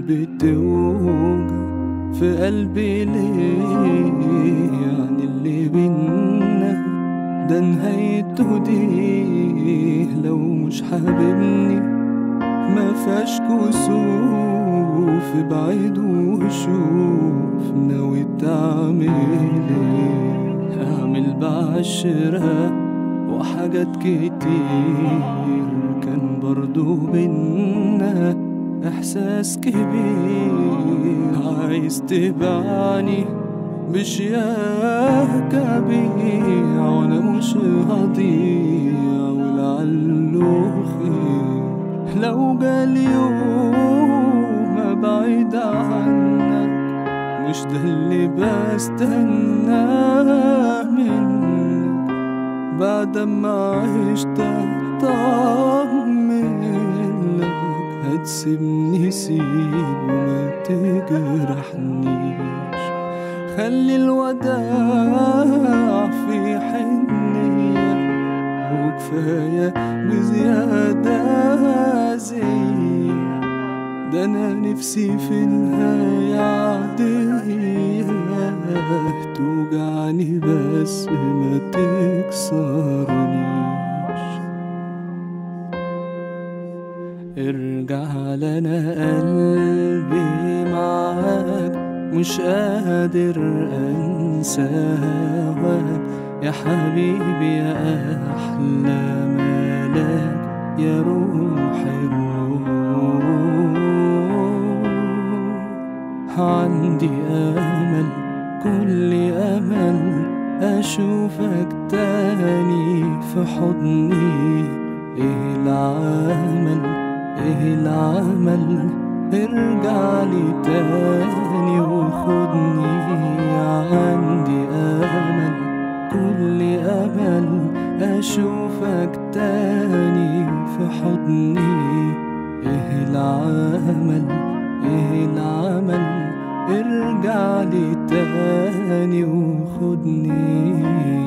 بتوجع في قلبي ليه يعني اللي بينا ده نهايته دي لو مش حاببني ما فيهاش كسوف بعيد وشوف ناوي تعمل ايه اعمل بعشرة وحاجات كتير كان برضو بينا احساس كبير عايز تبعني بشياكة بيع وانا مش هضيع ولعله خير لو جالي يوم ابعد عنك مش ده اللي بستناه منك بعد ما عشت طمن لك هتسيبني سيب وما تجرحنيش خلي الوداع في حنية وكفاية بزيادة زي ده أنا نفسي في النهاية عادية توجعني بس ما تكسرنيش ارجع لنا قلبي معاك مش قادر انسى هواك يا حبيبي يا احلى ملاك يا روح الروح عندي امل كل امل اشوفك تاني في حضني ايه العمل ايه العمل ارجع لي تاني وخدني عندي امل كل امل اشوفك تاني في حضني ايه العمل ايه العمل ارجع لي تاني وخدني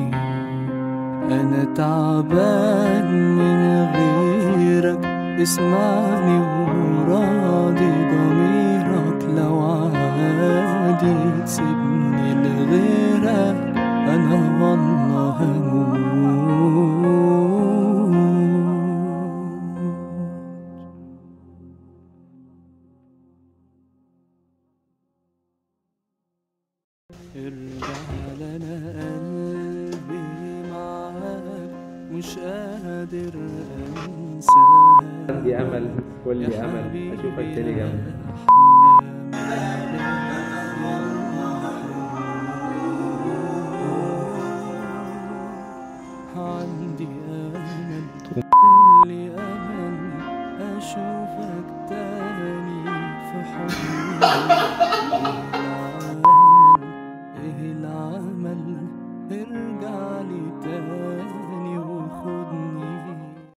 انا تعبان من غيرك اسمعني وراضي ضميرك لو عادي تسيبني لغيرك انا والله هموت ارجع لنا قلبي معاك مش قادر انساك عندي امل كل امل اشوفك تاني جنبي عندي أمل كل أمل أشوفك تاني في حضني